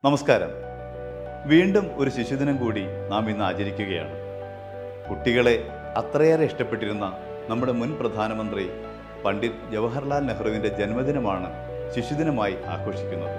നമസ്കാരം വീണ്ടും ഒരു ശിശുദിനം കൂടി നാം ഇന്ന് ആചരിക്കുകയാണ് കുട്ടികളെ അത്രയേറെ ഇഷ്ടപ്പെട്ടിരുന്ന നമ്മുടെ മുൻ പ്രധാനമന്ത്രി പണ്ഡിറ്റ് ജവഹർലാൽ നെഹ്റുവിൻ്റെ ജന്മദിനമാണ് ശിശുദിനമായി ആഘോഷിക്കുന്നത്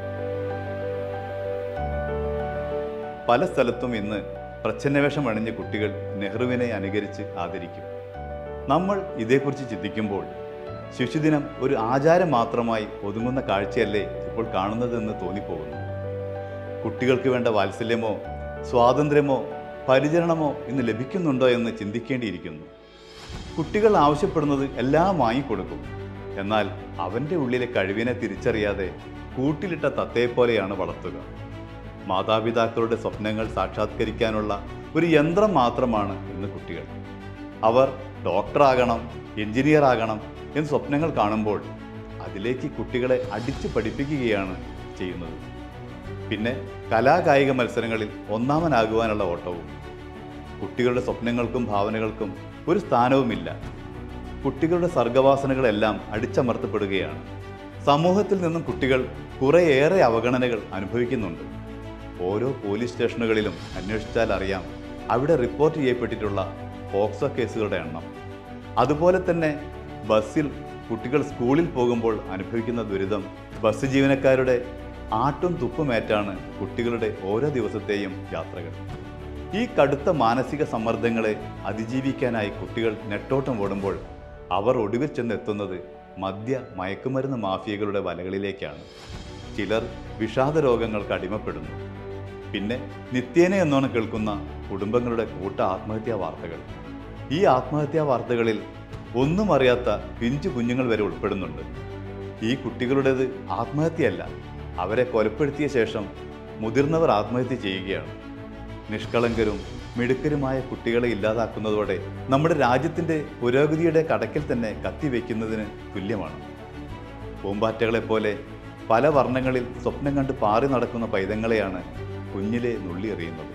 പല സ്ഥലത്തും ഇന്ന് പ്രച്ഛന്നവേഷം അണിഞ്ഞ കുട്ടികൾ നെഹ്റുവിനെ അനുകരിച്ച് ആദരിക്കും നമ്മൾ ഇതേക്കുറിച്ച് ചിന്തിക്കുമ്പോൾ ശിശുദിനം ഒരു ആചാരം മാത്രമായി ഒതുങ്ങുന്ന കാഴ്ചയല്ലേ ഇപ്പോൾ കാണുന്നതെന്ന് തോന്നിപ്പോകുന്നു കുട്ടികൾക്ക് വേണ്ട വാത്സല്യമോ സ്വാതന്ത്ര്യമോ പരിചരണമോ ഇന്ന് ലഭിക്കുന്നുണ്ടോ എന്ന് ചിന്തിക്കേണ്ടിയിരിക്കുന്നു കുട്ടികൾ ആവശ്യപ്പെടുന്നത് എല്ലാം വാങ്ങിക്കൊടുക്കും എന്നാൽ അവൻ്റെ ഉള്ളിലെ കഴിവിനെ തിരിച്ചറിയാതെ കൂട്ടിലിട്ട തത്തയെപ്പോലെയാണ് വളർത്തുക മാതാപിതാക്കളുടെ സ്വപ്നങ്ങൾ സാക്ഷാത്കരിക്കാനുള്ള ഒരു യന്ത്രം മാത്രമാണ് ഇന്ന് കുട്ടികൾ അവർ ഡോക്ടറാകണം എഞ്ചിനീയർ ആകണം എന്ന് സ്വപ്നങ്ങൾ കാണുമ്പോൾ അതിലേക്ക് കുട്ടികളെ അടിച്ചു പഠിപ്പിക്കുകയാണ് ചെയ്യുന്നത് പിന്നെ കലാകായിക മത്സരങ്ങളിൽ ഒന്നാമനാകുവാനുള്ള ഓട്ടവും കുട്ടികളുടെ സ്വപ്നങ്ങൾക്കും ഭാവനകൾക്കും ഒരു സ്ഥാനവുമില്ല കുട്ടികളുടെ സർഗവാസനകളെല്ലാം അടിച്ചമർത്തപ്പെടുകയാണ് സമൂഹത്തിൽ നിന്നും കുട്ടികൾ കുറേയേറെ അവഗണനകൾ അനുഭവിക്കുന്നുണ്ട് ഓരോ പോലീസ് സ്റ്റേഷനുകളിലും അന്വേഷിച്ചാൽ അറിയാം അവിടെ റിപ്പോർട്ട് ചെയ്യപ്പെട്ടിട്ടുള്ള പോക്സോ കേസുകളുടെ എണ്ണം അതുപോലെ തന്നെ ബസ്സിൽ കുട്ടികൾ സ്കൂളിൽ പോകുമ്പോൾ അനുഭവിക്കുന്ന ദുരിതം ബസ് ജീവനക്കാരുടെ ആട്ടും തുപ്പുമേറ്റാണ് കുട്ടികളുടെ ഓരോ ദിവസത്തെയും യാത്രകൾ ഈ കടുത്ത മാനസിക സമ്മർദ്ദങ്ങളെ അതിജീവിക്കാനായി കുട്ടികൾ നെട്ടോട്ടം ഓടുമ്പോൾ അവർ ഒടുവിൽ ചെന്നെത്തുന്നത് മദ്യ മയക്കുമരുന്ന് മാഫിയകളുടെ വലകളിലേക്കാണ് ചിലർ വിഷാദ രോഗങ്ങൾക്ക് അടിമപ്പെടുന്നു പിന്നെ നിത്യേന എന്നോണം കേൾക്കുന്ന കുടുംബങ്ങളുടെ കൂട്ട ആത്മഹത്യാ വാർത്തകൾ ഈ ആത്മഹത്യാ വാർത്തകളിൽ ഒന്നും അറിയാത്ത പിഞ്ചു കുഞ്ഞുങ്ങൾ വരെ ഉൾപ്പെടുന്നുണ്ട് ഈ കുട്ടികളുടേത് ആത്മഹത്യയല്ല അവരെ കൊലപ്പെടുത്തിയ ശേഷം മുതിർന്നവർ ആത്മഹത്യ ചെയ്യുകയാണ് നിഷ്കളങ്കരും മിടുക്കരുമായ കുട്ടികളെ ഇല്ലാതാക്കുന്നതോടെ നമ്മുടെ രാജ്യത്തിൻ്റെ പുരോഗതിയുടെ കടക്കിൽ തന്നെ കത്തിവെക്കുന്നതിന് തുല്യമാണ് പൂമ്പാറ്റകളെപ്പോലെ പല വർണ്ണങ്ങളിൽ സ്വപ്നം കണ്ട് പാറി നടക്കുന്ന പൈതങ്ങളെയാണ് കുഞ്ഞിലെ നുള്ളിയെറിയുന്നത്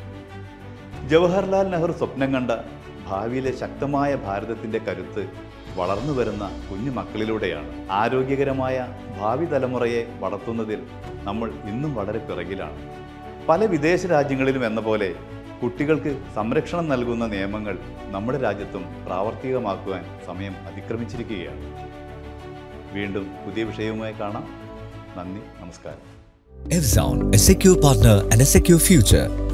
ജവഹർലാൽ നെഹ്റു സ്വപ്നം കണ്ട ഭാവിയിലെ ശക്തമായ ഭാരതത്തിൻ്റെ കരുത്ത് വളർന്നു വരുന്ന കുഞ്ഞു മക്കളിലൂടെയാണ് ആരോഗ്യകരമായ ഭാവി തലമുറയെ വളർത്തുന്നതിൽ നമ്മൾ ഇന്നും വളരെ പിറകിലാണ് പല വിദേശ രാജ്യങ്ങളിലും എന്ന പോലെ കുട്ടികൾക്ക് സംരക്ഷണം നൽകുന്ന നിയമങ്ങൾ നമ്മുടെ രാജ്യത്തും പ്രാവർത്തികമാക്കുവാൻ സമയം അതിക്രമിച്ചിരിക്കുകയാണ് വീണ്ടും പുതിയ വിഷയവുമായി കാണാം നന്ദി നമസ്കാരം Evzone, a secure partner and a secure future.